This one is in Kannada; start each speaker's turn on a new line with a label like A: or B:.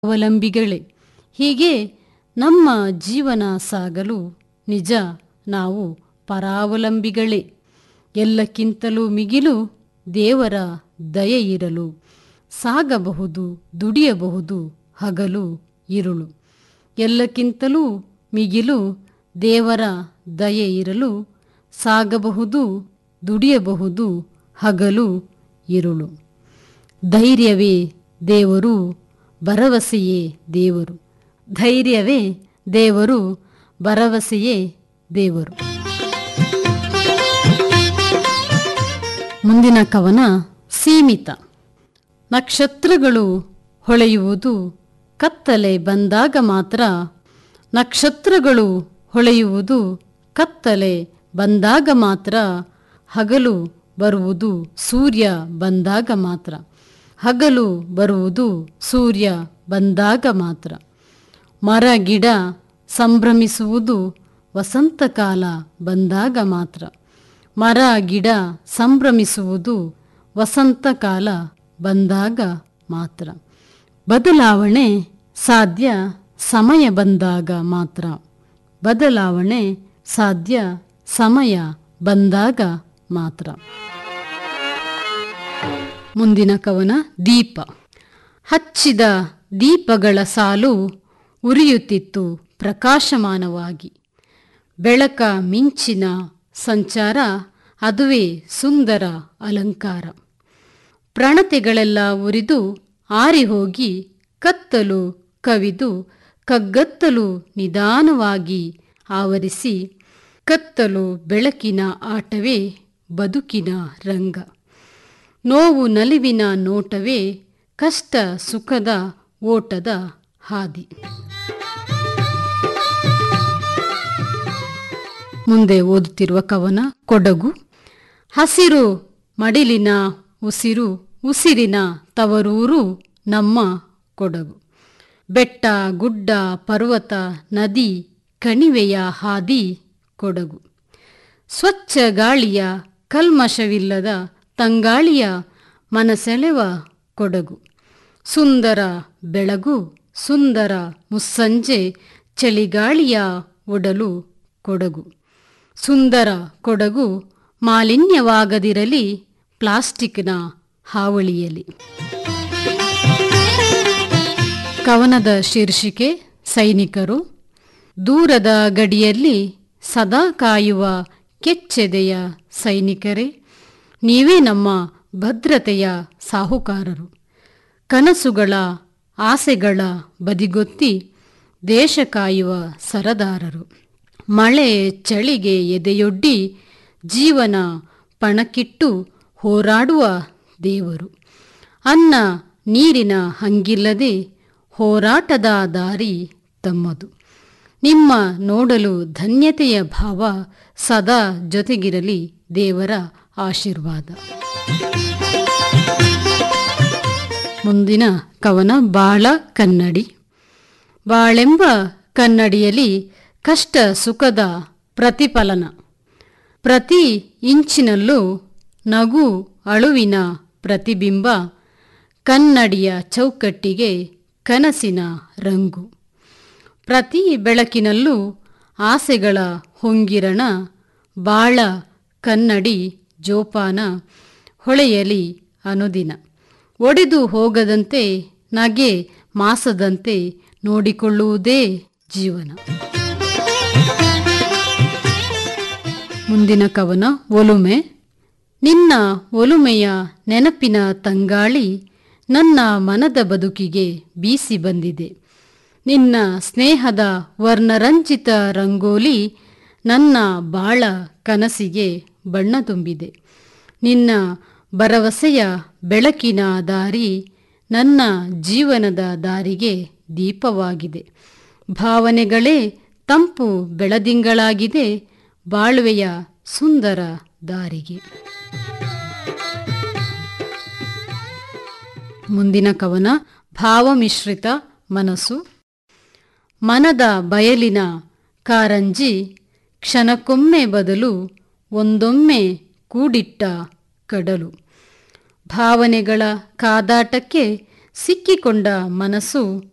A: ಅವಲಂಬಿಗಳೇ ಹೀಗೆ ನಮ್ಮ ಜೀವನ ಸಾಗಲು ನಿಜ ನಾವು ಪರಾವಲಂಬಿಗಳೇ ಎಲ್ಲಕ್ಕಿಂತಲೂ ಮಿಗಿಲು ದೇವರ ದಯೆ ಇರಲು ಸಾಗಬಹುದು ದುಡಿಯಬಹುದು ಹಗಲು ಇರುಳು ಎಲ್ಲಕ್ಕಿಂತಲೂ ಮಿಗಿಲು ದೇವರ ದಯೆ ಇರಲು ಸಾಗಬಹುದು ದುಡಿಯಬಹುದು ಹಗಲು ಇರುಳು ಧೈರ್ಯವೇ ದೇವರು ಭರವಸೆಯೇ ದೇವರು ಧೈರ್ಯವೇ ದೇವರು ಭರವಸೆಯೇ ದೇವರು ಮುಂದಿನ ಕವನ ಸೀಮಿತ ನಕ್ಷತ್ರಗಳು ಹೊಳೆಯುವುದು ಕತ್ತಲೆ ಬಂದಾಗ ಮಾತ್ರ ನಕ್ಷತ್ರಗಳು ಹೊಳೆಯುವುದು ಕತ್ತಲೆ ಬಂದಾಗ ಮಾತ್ರ ಹಗಲು ಬರುವುದು ಸೂರ್ಯ ಬಂದಾಗ ಮಾತ್ರ ಹಗಲು ಬರುವುದು ಸೂರ್ಯ ಬಂದಾಗ ಮಾತ್ರ ಮರ ಗಿಡ ಸಂಭ್ರಮಿಸುವುದು ವಸಂತಕಾಲ ಬಂದಾಗ ಮಾತ್ರ ಮರ ಗಿಡ ಸಂಭ್ರಮಿಸುವುದು ವಸಂತಕಾಲ ಬಂದಾಗ ಮಾತ್ರ ಬದಲಾವಣೆ ಸಾಧ್ಯ ಸಮಯ ಬಂದಾಗ ಮಾತ್ರ ಬದಲಾವಣೆ ಸಾಧ್ಯ ಸಮಯ ಬಂದಾಗ ಮಾತ್ರ ಮುಂದಿನ ಕವನ ದೀಪ ಹಚ್ಚಿದ ದೀಪಗಳ ಸಾಲು ಉರಿಯುತ್ತಿತ್ತು ಪ್ರಕಾಶಮಾನವಾಗಿ ಬೆಳಕ ಮಿಂಚಿನ ಸಂಚಾರ ಅದುವೇ ಸುಂದರ ಅಲಂಕಾರ ಪ್ರಣತೆಗಳೆಲ್ಲ ಉರಿದು ಆರಿಹೋಗಿ ಕತ್ತಲು ಕವಿದು ಕಗ್ಗತ್ತಲು ನಿಧಾನವಾಗಿ ಆವರಿಸಿ ಕತ್ತಲು ಬೆಳಕಿನ ಆಟವೇ ಬದುಕಿನ ರಂಗ ನೋವು ನಲಿವಿನ ನೋಟವೇ ಕಷ್ಟ ಸುಖದ ಓಟದ ಹಾದಿ ಮುಂದೆ ಓದುತ್ತಿರುವ ಕವನ ಕೊಡಗು ಹಸಿರು ಮಡಿಲಿನ ಉಸಿರು ಉಸಿರಿನ ತವರೂರು ನಮ್ಮ ಕೊಡಗು ಬೆಟ್ಟ ಗುಡ್ಡ ಪರ್ವತ ನದಿ ಕಣಿವೆಯ ಹಾದಿ ಕೊಡಗು ಸ್ವಚ್ಛ ಗಾಳಿಯ ಕಲ್ಮಶವಿಲ್ಲದ ತಂಗಾಳಿಯ ಮನಸೆಳೆವ ಕೊಡಗು ಸುಂದರ ಬೆಳಗು ಸುಂದರ ಮುಸ್ಸಂಜೆ ಚಳಿಗಾಳಿಯ ಒಡಲು ಕೊಡಗು ಸುಂದರ ಕೊಡಗು ಮಾಲಿನ್ಯವಾಗದಿರಲಿ ಪ್ಲಾಸ್ಟಿಕ್ನ ಹಾವಳಿಯಲಿ ಕವನದ ಶೀರ್ಷಿಕೆ ಸೈನಿಕರು ದೂರದ ಗಡಿಯಲ್ಲಿ ಸದಾ ಕಾಯುವ ಕೆಚ್ಚೆದೆಯ ಸೈನಿಕರೇ ನೀವೇ ನಮ್ಮ ಭದ್ರತೆಯ ಸಾಹುಕಾರರು ಕನಸುಗಳ ಆಸೆಗಳ ಬದಿಗೊತ್ತಿ ದೇಶ ಕಾಯುವ ಸರದಾರರು ಮಳೆ ಚಳಿಗೆ ಎದೆಯೊಡ್ಡಿ ಜೀವನ ಪಣಕ್ಕಿಟ್ಟು ಹೋರಾಡುವ ದೇವರು ಅನ್ನ ನೀರಿನ ಹಂಗಿಲ್ಲದೆ ಹೋರಾಟದ ದಾರಿ ತಮ್ಮದು ನಿಮ್ಮ ನೋಡಲು ಧನ್ಯತೆಯ ಭಾವ ಸದಾ ಜೊತೆಗಿರಲಿ ದೇವರ ಆಶೀರ್ವಾದ ಮುಂದಿನ ಕವನ ಬಾಳ ಕನ್ನಡಿ ಬಾಳೆಂಬ ಕನ್ನಡಿಯಲ್ಲಿ ಕಷ್ಟ ಸುಖದ ಪ್ರತಿಫಲನ ಪ್ರತಿ ಇಂಚಿನಲ್ಲೂ ನಗು ಅಳುವಿನ ಪ್ರತಿಬಿಂಬ ಕನ್ನಡಿಯ ಚೌಕಟ್ಟಿಗೆ ಕನಸಿನ ರಂಗು ಪ್ರತಿ ಬೆಳಕಿನಲ್ಲೂ ಆಸೆಗಳ ಹೊಂಗಿರಣ ಬಾಳ ಕನ್ನಡಿ ಜೋಪಾನ ಹೊಳೆಯಲಿ ಅನುದಿನ ಒಡೆದು ಹೋಗದಂತೆ ನಗೆ ಮಾಸದಂತೆ ನೋಡಿಕೊಳ್ಳುವುದೇ ಜೀವನ ಮುಂದಿನ ಕವನ ಒಲುಮೆ ನಿನ್ನ ಒಲುಮೆಯ ನೆನಪಿನ ತಂಗಾಳಿ ನನ್ನ ಮನದ ಬದುಕಿಗೆ ಬೀಸಿ ಬಂದಿದೆ ನಿನ್ನ ಸ್ನೇಹದ ವರ್ಣರಂಜಿತ ರಂಗೋಲಿ ನನ್ನ ಬಾಳ ಕನಸಿಗೆ ಬಣ್ಣ ತುಂಬಿದೆ ನಿನ್ನ ಭರವಸೆಯ ಬೆಳಕಿನ ದಾರಿ ನನ್ನ ಜೀವನದ ದಾರಿಗೆ ದೀಪವಾಗಿದೆ ಭಾವನೆಗಳೇ ತಂಪು ಬೆಳದಿಂಗಳಾಗಿದೆ ಬಾಳ್ವೆಯ ಸುಂದರ ದಾರಿಗೆ ಮುಂದಿನ ಕವನ ಭಾವಮಿಶ್ರಿತ ಮನಸ್ಸು ಮನದ ಬಯಲಿನ ಕಾರಂಜಿ ಕ್ಷಣಕ್ಕೊಮ್ಮೆ ಬದಲು ಒಂದೊಮ್ಮೆ ಕೂಡಿಟ್ಟ ಕಡಲು ಭಾವನೆಗಳ ಕಾದಾಟಕ್ಕೆ ಸಿಕ್ಕಿಕೊಂಡ ಮನಸ್ಸು